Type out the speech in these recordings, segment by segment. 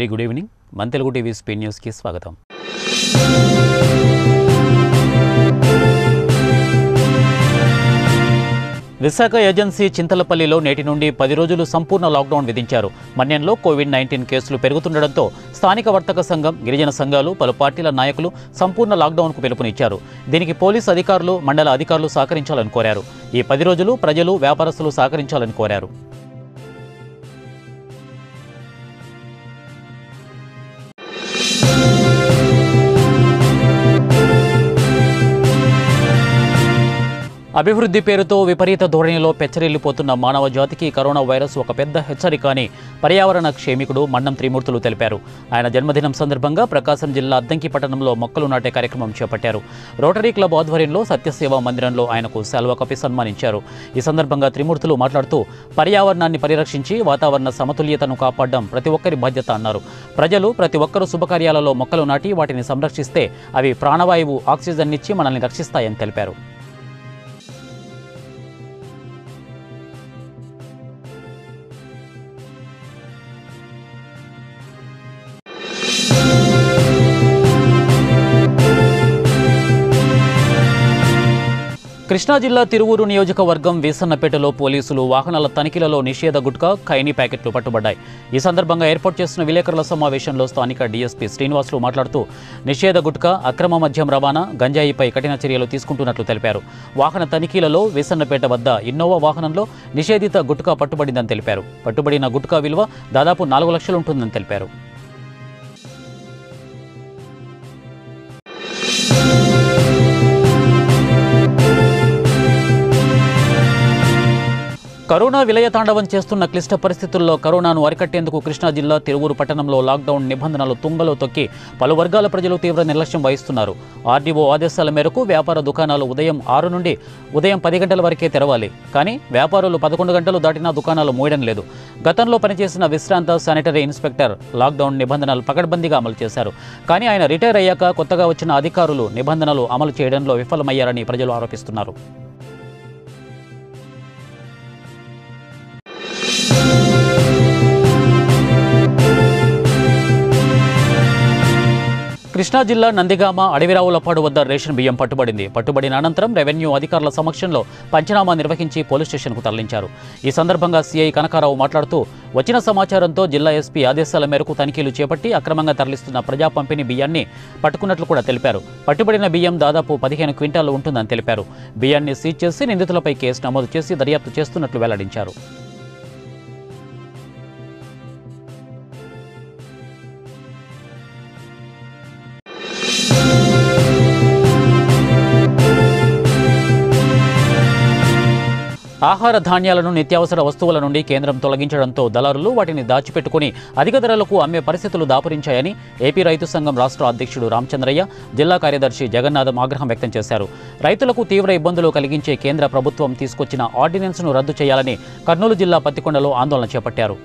very good evening మన Telugu TV స్పీ న్యూస్కి స్వాగతం విశాఖ ఏజెన్సీ చింతలపల్లిలో నేటి నుండి పది రోజులు సంపూర్ణ లాక్డౌన్ విధించారు మన్యంలో కోవిడ్ నైన్టీన్ కేసులు పెరుగుతుండటంతో స్థానిక వర్తక సంఘం గిరిజన సంఘాలు పలు పార్టీల నాయకులు సంపూర్ణ లాక్డౌన్కు పిలుపునిచ్చారు దీనికి పోలీసు అధికారులు మండల అధికారులు సహకరించాలని కోరారు ఈ పది రోజులు ప్రజలు వ్యాపారస్తులు సహకరించాలని కోరారు అభివృద్ధి పేరుతో విపరీత ధోరణిలో పెచ్చరిల్లిపోతున్న మానవ జాతికి కరోనా వైరస్ ఒక పెద్ద హెచ్చరిక అని పర్యావరణ క్షేమికుడు మన్నం త్రిమూర్తులు తెలిపారు ఆయన జన్మదినం సందర్భంగా ప్రకాశం జిల్లా అద్దంకి పట్టణంలో మొక్కలు నాటే కార్యక్రమం చేపట్టారు రోటరీ క్లబ్ ఆధ్వర్యంలో సత్యసేవ మందిరంలో ఆయనకు సెలవు కప్పి సన్మానించారు ఈ సందర్భంగా త్రిమూర్తులు మాట్లాడుతూ పర్యావరణాన్ని పరిరక్షించి వాతావరణ సమతుల్యతను కాపాడడం ప్రతి ఒక్కరి బాధ్యత అన్నారు ప్రజలు ప్రతి ఒక్కరూ శుభకార్యాలలో మొక్కలు నాటి వాటిని సంరక్షిస్తే అవి ప్రాణవాయువు ఆక్సిజన్ ఇచ్చి మనల్ని రక్షిస్తాయని తెలిపారు కృష్ణా జిల్లా తిరువూరు నియోజకవర్గం వీసన్నపేటలో పోలీసులు వాహనాల తనిఖీలలో నిషేధ గుట్కా ఖైనీ ప్యాకెట్లు పట్టుబడ్డాయి ఈ సందర్భంగా ఏర్పాటు చేసిన విలేకరుల సమావేశంలో స్థానిక డీఎస్పీ శ్రీనివాసులు మాట్లాడుతూ నిషేధ గుట్కా అక్రమ మద్యం రవాణా గంజాయిపై కఠిన చర్యలు తీసుకుంటున్నట్లు తెలిపారు వాహన తనిఖీలలో వీసన్నపేట వద్ద ఇన్నోవా వాహనంలో నిషేధిత గుట్కా పట్టుబడిందని తెలిపారు పట్టుబడిన గుట్కా విలువ దాదాపు నాలుగు లక్షలు ఉంటుందని తెలిపారు కరోనా విలయతాండవం చేస్తున్న క్లిష్ట పరిస్థితుల్లో కరోనాను అరికట్టేందుకు కృష్ణా జిల్లా తిరువూరు పట్టణంలో లాక్డౌన్ నిబంధనలు తుంగలో తొక్కి పలు వర్గాల ప్రజలు తీవ్ర నిర్లక్ష్యం వహిస్తున్నారు ఆర్డీఓ ఆదేశాల మేరకు వ్యాపార దుకాణాలు ఉదయం ఆరు నుండి ఉదయం పది గంటల వరకే తెరవాలి కానీ వ్యాపారులు పదకొండు గంటలు దాటినా దుకాణాలు మూయడం లేదు గతంలో పనిచేసిన విశ్రాంత శానిటరీ ఇన్స్పెక్టర్ లాక్డౌన్ నిబంధనలు పకడ్బందీగా అమలు చేశారు కానీ ఆయన రిటైర్ అయ్యాక కొత్తగా వచ్చిన అధికారులు నిబంధనలు అమలు చేయడంలో విఫలమయ్యారని ప్రజలు ఆరోపిస్తున్నారు కృష్ణా జిల్లా నందిగామ అడవిరావులపాడు వద్ద రేషన్ బియ్యం పట్టుబడింది పట్టుబడిన అనంతరం రెవెన్యూ అధికారుల సమక్షంలో పంచనామా నిర్వహించి పోలీస్ స్టేషన్కు తరలించారు ఈ సందర్భంగా సీఐ కనకారావు మాట్లాడుతూ వచ్చిన సమాచారంతో జిల్లా ఎస్పీ ఆదేశాల మేరకు తనిఖీలు చేపట్టి అక్రమంగా తరలిస్తున్న ప్రజా పంపిణీ బియ్యాన్ని పట్టుకున్నట్లు కూడా తెలిపారు పట్టుబడిన బియ్యం దాదాపు పదిహేను క్వింటాలు ఉంటుందని తెలిపారు బియ్యాన్ని సీజ్ చేసి నిందితులపై కేసు నమోదు చేసి దర్యాప్తు చేస్తున్నట్లు వెల్లడించారు ఆహార ధాన్యాలను నిత్యావసర వస్తువుల నుండి కేంద్రం తొలగించడంతో దళారులు వాటిని దాచిపెట్టుకుని అధిక ధరలకు అమ్మే పరిస్థితులు దాపురించాయని ఏపీ రైతు సంఘం రాష్ట్ర అధ్యక్షుడు రామచంద్రయ్య జిల్లా కార్యదర్శి జగన్నాథం ఆగ్రహం వ్యక్తం చేశారు రైతులకు తీవ్ర ఇబ్బందులు కలిగించే కేంద్ర ప్రభుత్వం తీసుకొచ్చిన ఆర్డినెన్స్ను రద్దు చేయాలని కర్నూలు జిల్లా పత్తికొండలో ఆందోళన చేపట్టారు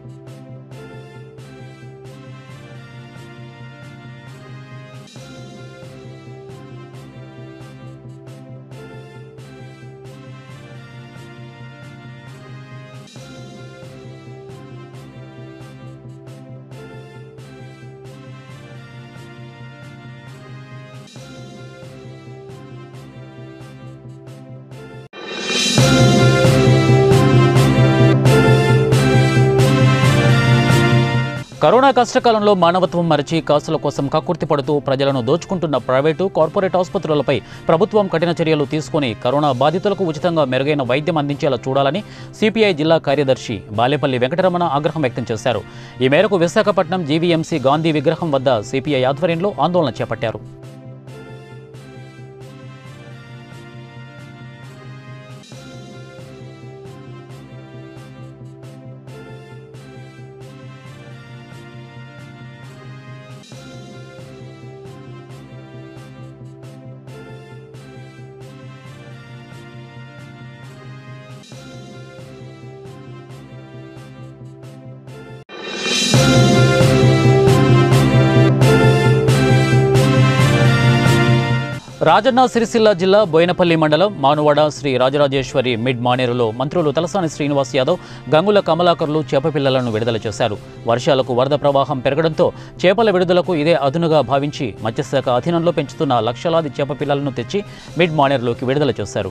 కరోనా కష్టకాలంలో మానవత్వం మరచి కాసుల కోసం కక్కుర్తి పడుతూ ప్రజలను దోచుకుంటున్న ప్రైవేటు కార్పొరేట్ ఆసుపత్రులపై ప్రభుత్వం కఠిన చర్యలు తీసుకుని కరోనా బాధితులకు ఉచితంగా మెరుగైన వైద్యం అందించేలా చూడాలని సిపిఐ జిల్లా కార్యదర్శి బాలేపల్లి వెంకటరమణ ఆగ్రహం వ్యక్తం చేశారు ఈ మేరకు విశాఖపట్నం జీవీఎంసీ గాంధీ విగ్రహం వద్ద సిపిఐ ఆధ్వర్యంలో ఆందోళన చేపట్టారు రాజన్న సిరిసిల్ల జిల్లా బోయినపల్లి మండలం మానువాడ శ్రీ రాజరాజేశ్వరి మిడ్ మానేరులో మంత్రులు తలసాని శ్రీనివాస్ యాదవ్ గంగుల కమలాకర్లు చేప పిల్లలను విడుదల చేశారు వర్షాలకు వరద ప్రవాహం పెరగడంతో చేపల విడుదలకు ఇదే అదునుగా భావించి మత్స్యశాఖ అధీనంలో పెంచుతున్న లక్షలాది చేప పిల్లలను తెచ్చి మిడ్ మానేరులోకి విడుదల చేశారు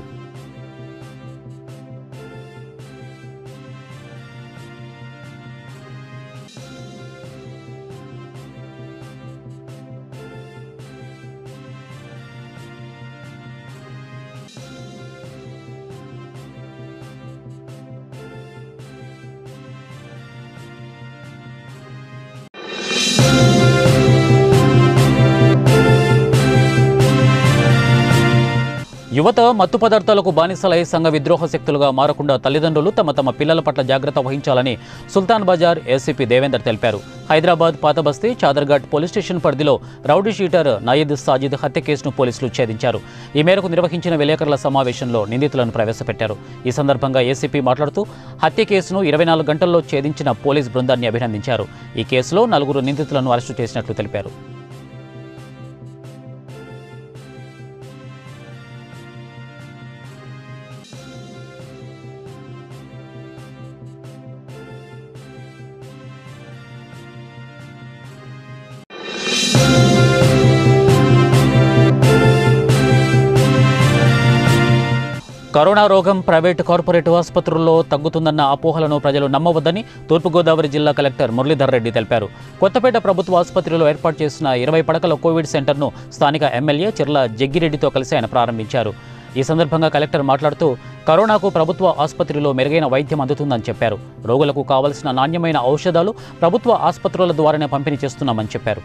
యువత మత్తు పదార్థాలకు బానిసలై సంఘ విద్రోహ శక్తులుగా మారకుండా తల్లిదండ్రులు తమ తమ పిల్లల పట్ల జాగ్రత్త వహించాలని సుల్తాన్ బజార్ ఏసీపీ దేవేందర్ తెలిపారు హైదరాబాద్ పాతబస్తీ చాదర్ఘాట్ పోలీస్ స్టేషన్ పరిధిలో రౌడీ షీటర్ నయీద్ సాజిద్ హత్య కేసును పోలీసులు ఛేదించారు ఈ మేరకు నిర్వహించిన విలేకరుల సమావేశంలో నిందితులను ప్రవేశపెట్టారు ఈ సందర్భంగా ఏసీపీ మాట్లాడుతూ హత్య కేసును ఇరవై నాలుగు గంటల్లో ఛేదించిన పోలీస్ బృందాన్ని అభినందించారు ఈ కేసులో నలుగురు నిందితులను అరెస్టు చేసినట్లు తెలిపారు కరోనా రోగం ప్రైవేటు కార్పొరేట్ ఆసుపత్రుల్లో తగ్గుతుందన్న అపోహలను ప్రజలు నమ్మవద్దని తూర్పుగోదావరి జిల్లా కలెక్టర్ మురళీధర్ రెడ్డి తెలిపారు కొత్తపేట ప్రభుత్వ ఆసుపత్రిలో ఏర్పాటు చేసిన ఇరవై పడకల కోవిడ్ సెంటర్ను స్థానిక ఎమ్మెల్యే చిర్ల జగ్గిరెడ్డితో కలిసి ఆయన ప్రారంభించారు ఈ సందర్భంగా కలెక్టర్ మాట్లాడుతూ కరోనాకు ప్రభుత్వ ఆసుపత్రిలో మెరుగైన వైద్యం అందుతుందని చెప్పారు రోగులకు కావలసిన నాణ్యమైన ఔషధాలు ప్రభుత్వ ఆసుపత్రుల ద్వారానే పంపిణీ చేస్తున్నామని చెప్పారు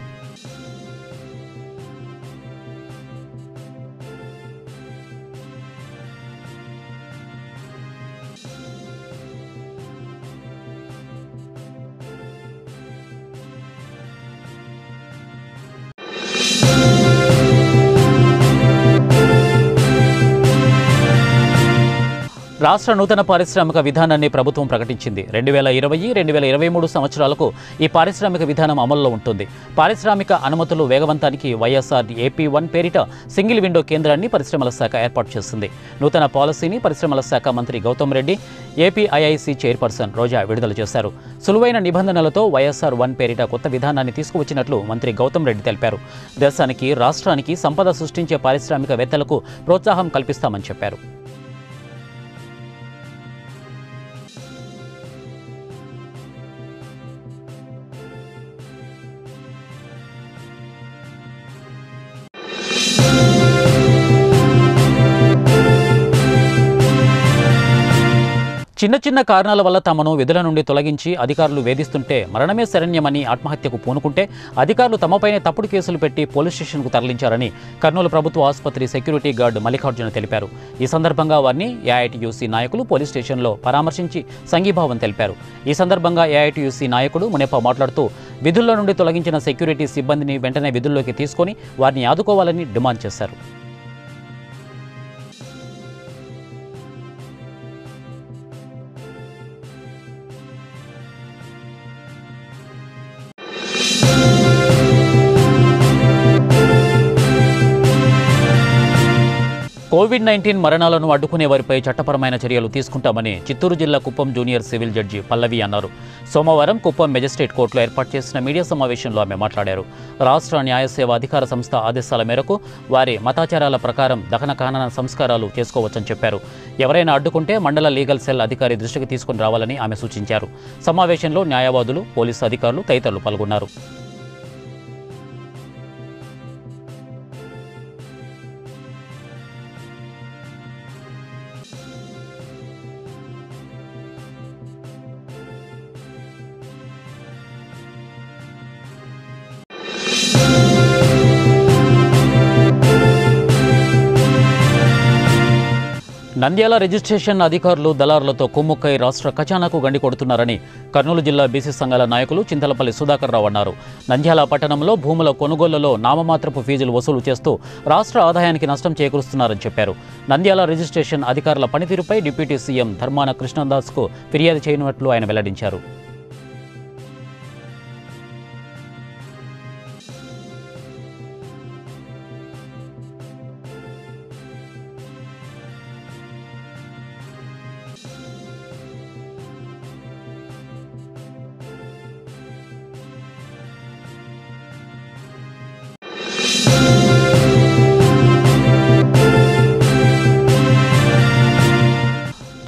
రాష్ట్ర నూతన పారిశ్రామిక విధానాన్ని ప్రభుత్వం ప్రకటించింది రెండు వేల ఇరవై రెండు వేల ఇరవై మూడు సంవత్సరాలకు ఈ పారిశ్రామిక విధానం అమల్లో ఉంటుంది పారిశ్రామిక అనుమతులు వేగవంతానికి వైఎస్ఆర్ ఏపీ వన్ పేరిట సింగిల్ విండో కేంద్రాన్ని పరిశ్రమల శాఖ ఏర్పాటు చేస్తుంది నూతన పాలసీని పరిశ్రమల శాఖ మంత్రి గౌతమ్ రెడ్డి ఏపీఐఐసి చైర్పర్సన్ రోజా విడుదల చేశారు సులువైన నిబంధనలతో వైఎస్ఆర్ వన్ పేరిట కొత్త విధానాన్ని తీసుకువచ్చినట్లు మంత్రి గౌతమ్ రెడ్డి తెలిపారు దేశానికి రాష్ట్రానికి సంపద సృష్టించే పారిశ్రామికవేత్తలకు ప్రోత్సాహం కల్పిస్తామని చెప్పారు చిన్న చిన్న కారణాల వల్ల తమను విధుల నుండి తొలగించి అధికారులు వేధిస్తుంటే మరణమే శరణ్యమని ఆత్మహత్యకు పూనుకుంటే అధికారులు తమపైనే తప్పుడు కేసులు పెట్టి పోలీస్ స్టేషన్కు తరలించారని కర్నూలు ప్రభుత్వ ఆసుపత్రి సెక్యూరిటీ గార్డు మల్లికార్జున తెలిపారు ఈ సందర్భంగా వారిని ఏఐటియూసీ నాయకులు పోలీస్ స్టేషన్లో పరామర్శించి సంఘీభావం తెలిపారు ఈ సందర్భంగా ఏఐటియూసీ నాయకుడు మునేప మాట్లాడుతూ విధుల్లో నుండి తొలగించిన సెక్యూరిటీ సిబ్బందిని వెంటనే విధుల్లోకి తీసుకొని వారిని ఆదుకోవాలని డిమాండ్ చేశారు కోవిడ్ నైన్టీన్ మరణాలను అడ్డుకునే వారిపై చట్టపరమైన చర్యలు తీసుకుంటామని చిత్తూరు జిల్లా Kuppam junior civil judge Pallavi అన్నారు సోమవారం కుప్పం మెజిస్ట్రేట్ కోర్టులో ఏర్పాటు చేసిన మీడియా సమావేశంలో ఆమె మాట్లాడారు రాష్ట్ర న్యాయ సేవ అధికార సంస్థ ఆదేశాల మేరకు వారి మతాచారాల ప్రకారం దహన ఖనన సంస్కారాలు చేసుకోవచ్చని చెప్పారు ఎవరైనా అడ్డుకుంటే మండల లీగల్ సెల్ అధికారి దృష్టికి తీసుకుని రావాలని ఆమె సూచించారు సమావేశంలో న్యాయవాదులు పోలీసు అధికారులు తదితరులు పాల్గొన్నారు నంద్యాల రిజిస్ట్రేషన్ అధికారులు దళారులతో కుమ్ముక్కై రాష్ట్ర ఖజానాకు గండి కొడుతున్నారని కర్నూలు జిల్లా బీసీ సంఘాల నాయకులు చింతలపల్లి సుధాకర్ రావు అన్నారు నంద్యాల పట్టణంలో భూముల కొనుగోళ్లలో నామమాత్రపు ఫీజులు వసూలు చేస్తూ రాష్ట్ర ఆదాయానికి నష్టం చేకూరుస్తున్నారని చెప్పారు నంద్యాల రిజిస్ట్రేషన్ అధికారుల పనితీరుపై డిప్యూటీ సీఎం ధర్మాన కృష్ణదాస్కు ఫిర్యాదు చేయనున్నట్లు ఆయన వెల్లడించారు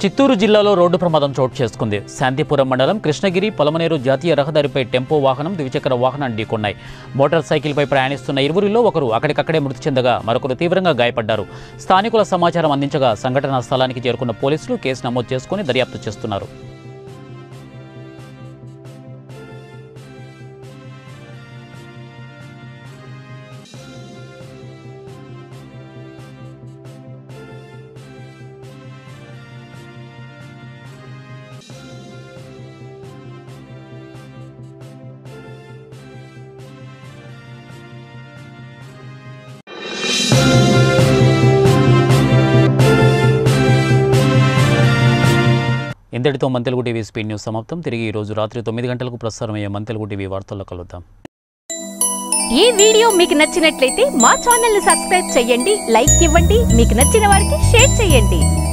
చిత్తూరు జిల్లాలో రోడ్డు ప్రమాదం చోటు చేసుకుంది శాంతిపురం మండలం కృష్ణగిరి పొలమనేరు జాతీయ రహదారిపై టెంపో వాహనం ద్విచక్ర వాహనాన్ని ఢీకొన్నాయి మోటార్ సైకిల్పై ప్రయాణిస్తున్న ఇరువురిలో ఒకరు అక్కడికక్కడే మృతి చెందగా మరొకరు తీవ్రంగా గాయపడ్డారు స్థానికుల సమాచారం అందించగా సంఘటనా స్థలానికి చేరుకున్న పోలీసులు కేసు నమోదు చేసుకుని దర్యాప్తు చేస్తున్నారు ఇంతటితో మంతెలుగు టీవీ స్పీడ్ న్యూస్ సమాప్తం తిరిగి ఈ రోజు రాత్రి తొమ్మిది గంటలకు ప్రసారమయ్యే మంతెలుగు టీవీ వార్తల్లో కలుద్దాం ఈ వీడియో మీకు నచ్చినట్లయితే మా ఛానల్ ని సబ్స్క్రైబ్ చేయండి లైక్ ఇవ్వండి మీకు నచ్చిన వారికి షేర్ చేయండి